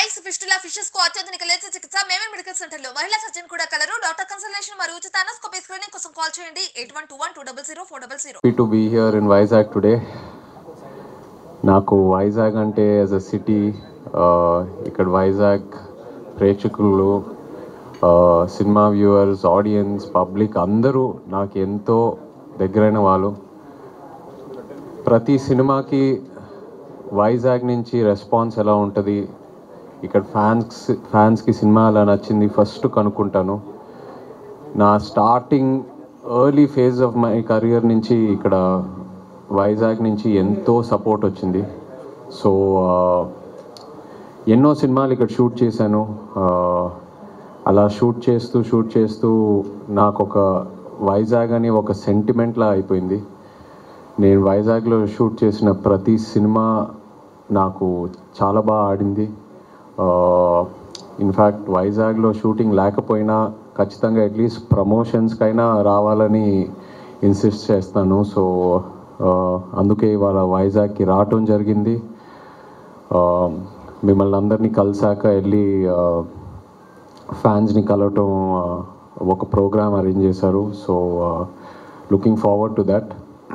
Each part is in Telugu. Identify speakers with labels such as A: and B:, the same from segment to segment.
A: పైల్స్ ఫిస్టులా ఫిషెస్ కు అత్యాధునిక లేత చికిత్స మేమే మెడికల్ సెంటర్ లో మహిళా సర్జన్ కూడా కలరు డాక్టర్ కన్సల్టేషన్ మరియు ఉచిత అనస్కోపీ స్క్రీనింగ్ కోసం కాల్ చేయండి eight one two one two double zero four double zero
B: happy to be here in Vizag today నాకు వైజాగ్ అంటే యాజ్ అ సిటీ ఇక్కడ వైజాగ్ ప్రేక్షకులు uh, సినిమా వ్యూవర్స్ ఆడియన్స్ పబ్లిక్ అందరూ నాకు ఎంతో దగ్గరైన వాళ్ళు ప్రతి సినిమాకి వైజాగ్ నుంచి రెస్పాన్స్ ఎలా ఉంటుంది ఇక్కడ ఫ్యాన్స్ ఫ్యాన్స్కి సినిమా ఎలా నచ్చింది ఫస్ట్ కనుక్కుంటాను నా starting early phase of my career నుంచి ఇక్కడ వైజాగ్ నుంచి ఎంతో సపోర్ట్ వచ్చింది సో ఎన్నో సినిమాలు ఇక్కడ షూట్ చేశాను ఆ, అలా షూట్ చేస్తూ షూట్ చేస్తూ నాకు ఒక వైజాగ్ అని ఒక సెంటిమెంట్లా అయిపోయింది నేను వైజాగ్లో షూట్ చేసిన ప్రతి సినిమా నాకు చాలా బాగా ఆడింది ఇన్ఫ్యాక్ట్ వైజాగ్లో షూటింగ్ లేకపోయినా ఖచ్చితంగా అట్లీస్ట్ ప్రమోషన్స్కైనా రావాలని ఇన్సిస్ట్ చేస్తాను సో అందుకే ఇవాళ వైజాగ్కి రావటం జరిగింది ఆ, మిమ్మల్ని అందరినీ కలిసాక వెళ్ళి ఫ్యాన్స్ని కలవటం ఆ, ఒక ప్రోగ్రామ్ అరేంజ్ చేశారు so looking forward to that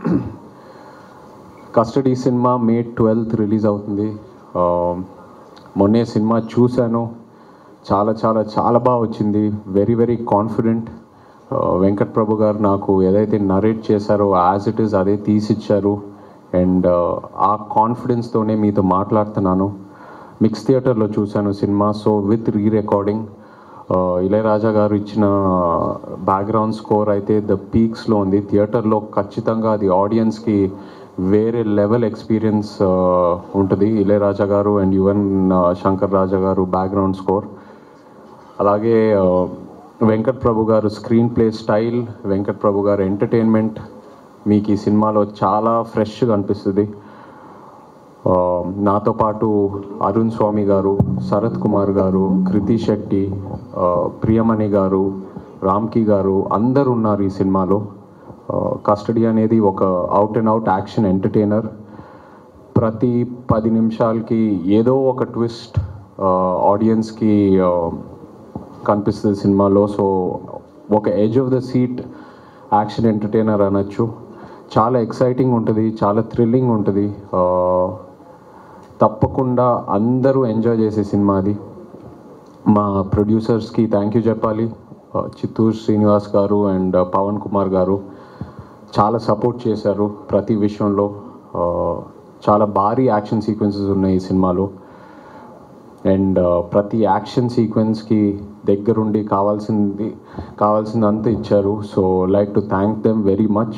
B: Custody సినిమా మే ట్వెల్త్ రిలీజ్ అవుతుంది ఆ, మొన్నే సినిమా చూశాను చాలా చాలా చాలా బాగా వచ్చింది very very confident Venkat Prabhu garu నాకు ఏదైతే నరేట్ చేశారో యాజ్ ఇట్ ఈస్ అదే తీసిచ్చారు అండ్ ఆ కాన్ఫిడెన్స్తోనే మీతో మాట్లాడుతున్నాను మిక్స్ థియేటర్లో చూశాను సినిమా so with re recording Ilaiyaraaja garu ఇచ్చిన బ్యాక్గ్రౌండ్ స్కోర్ అయితే ద పీక్స్లో ఉంది థియేటర్లో ఖచ్చితంగా అది ఆడియన్స్కి వేరే లెవెల్ ఎక్స్పీరియన్స్ ఉంటుంది ఇళయరాజా గారు అండ్ యువన్ శంకర్ రాజా గారు బ్యాక్గ్రౌండ్ స్కోర్ అలాగే ఆ, Venkat Prabhu garu screenplay style Venkat Prabhu garu entertainment మీకు ఈ సినిమాలో చాలా ఫ్రెష్గా అనిపిస్తుంది ఆ, నాతో పాటు అరుణ్ స్వామి గారు శరత్ కుమార్ గారు కృతి శెట్టి ఆ, ప్రియమణి గారు రామ్కి గారు అందరు ఉన్నారు ఈ సినిమాలో కస్టడీ అనేది ఒక out and out action entertainer ప్రతి పది నిమిషాలకి ఏదో ఒక ట్విస్ట్ ఆడియన్స్కి కనిపిస్తుంది సినిమాలో సో ఒక edge of the seat action entertainer అనొచ్చు చాలా ఎక్సైటింగ్ ఉంటుంది చాలా థ్రిల్లింగ్ ఉంటుంది ఆ, తప్పకుండా అందరూ ఎంజాయ్ చేసే సినిమా అది మా ప్రొడ్యూసర్స్కి థ్యాంక్ యూ చెప్పాలి ఆ, చిత్తూరు శ్రీనివాస్ గారు అండ్ పవన్ కుమార్ గారు చాలా సపోర్ట్ చేశారు ప్రతి విషయంలో ఆ, చాలా భారీ యాక్షన్ సీక్వెన్సెస్ ఉన్నాయి ఈ సినిమాలో అండ్ ప్రతి యాక్షన్ సీక్వెన్స్కి దగ్గరుండి కావాల్సింది కావాల్సిందంతా ఇచ్చారు so like to thank them very much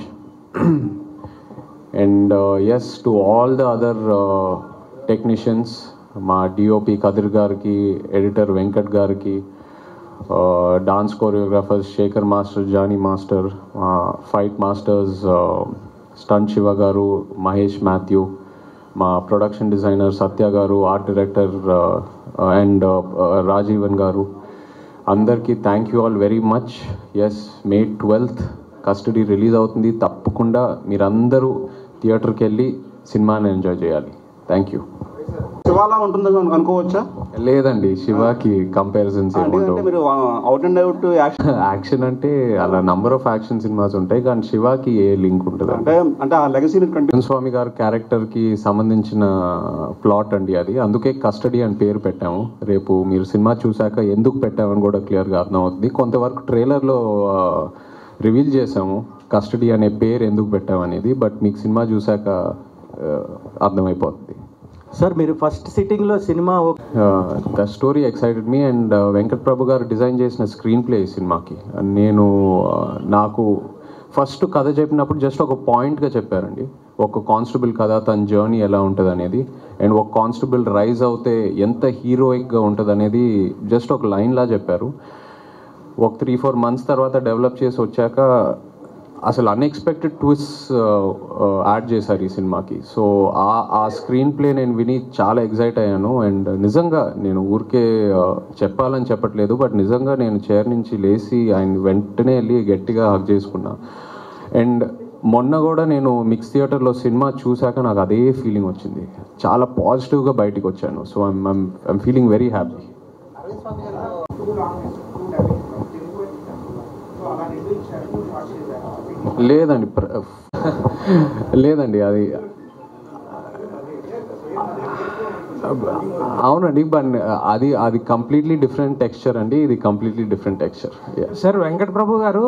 B: and yes to all the other technicians మా డిఓపి కదిర్ గారికి ఎడిటర్ వెంకట్ గారికి dance choreographers Shekhar master Jani master fight masters stunt Shiva garu Mahesh Mathew మా production designer Satya garu art director and Rajeevan garu అందరికీ thank you all very much yes May twelfth Custody release అవుతుంది తప్పకుండా మీరందరూ థియేటర్కి వెళ్ళి సినిమాని ఎంజాయ్ చేయాలి థ్యాంక్ యూ
C: శివాలా ఉంటుందని అను- అనుకోవచ్చా
B: లేదండి శివాకి కంపారిజన్స్
C: అంటే
B: ఏముండవు
C: అంటే మీరు out and out action
B: action అంటే అలా నంబర్ ఆఫ్ యాక్షన్ సినిమాస్ ఉంటాయి కానీ శివాకి ఏ లింక్ ఉంటుంది
C: అంటే అంటే ఆ లెగసీని కంటిన్యూ
B: స్వామి గారి క్యారెక్టర్ కి సంబంధించిన ప్లాట్ అండి అది అందుకే కస్టడీ అని పేరు పెట్టాము రేపు మీరు సినిమా చూశాక ఎందుకు పెట్టామని కూడా క్లియర్గా అర్థమవుతుంది కొంతవరకు ట్రైలర్లో రివీల్ చేసాము కస్టడీ అనే పేరు ఎందుకు పెట్టామనేది బట్ మీకు సినిమా చూశాక ఆ, అర్థమైపోతుంది
D: సార్ మీరు ఫస్ట్ సిట్టింగ్ లో సినిమా ఓ-
B: the story excited me and Venkat Prabhu garu design చేసిన స్క్రీన్ ప్లే ఈ సినిమాకి నేను uh, నాకు ఫస్ట్ కథ చెప్పినప్పుడు జస్ట్ ఒక పాయింట్గా చెప్పారండి ఒక కానిస్టేబుల్ కథ తన జర్నీ ఎలా ఉంటుంది అనేది అండ్ ఒక కానిస్టేబుల్ రైజ్ అవుతే ఎంత హీరోయిక్గా ఉంటుంది అనేది జస్ట్ ఒక లైన్లా చెప్పారు ఒక త్రీ ఫోర్ మంత్స్ తర్వాత డెవలప్ చేసి వచ్చాక అసలు అన్ఎక్స్పెక్టెడ్ ట్విస్ట్ యాడ్ చేశారు ఈ సినిమాకి సో ఆ ఆ స్క్రీన్ ప్లే నేను విని చాలా ఎగ్జైట్ అయ్యాను అండ్ నిజంగా నేను ఊరికే ఆ, చెప్పాలని చెప్పట్లేదు బట్ నిజంగా నేను చైర్ నుంచి లేచి ఆయన వెంటనే వెళ్ళి గట్టిగా హక్ చేసుకున్నా అండ్ మొన్న కూడా నేను మిక్స్ థియేటర్లో సినిమా చూశాక నాకు అదే ఫీలింగ్ వచ్చింది చాలా పాజిటివ్గా బయటికి వచ్చాను so I'm I'm feeling very happy లేదండి ప్ర- లేదండి అది అవునండి బట్ అది అది కంప్లీట్లీ డిఫరెంట్ టెక్స్చర్ అండి ఇది completely different texture
E: sir Venkata Prabhu గారు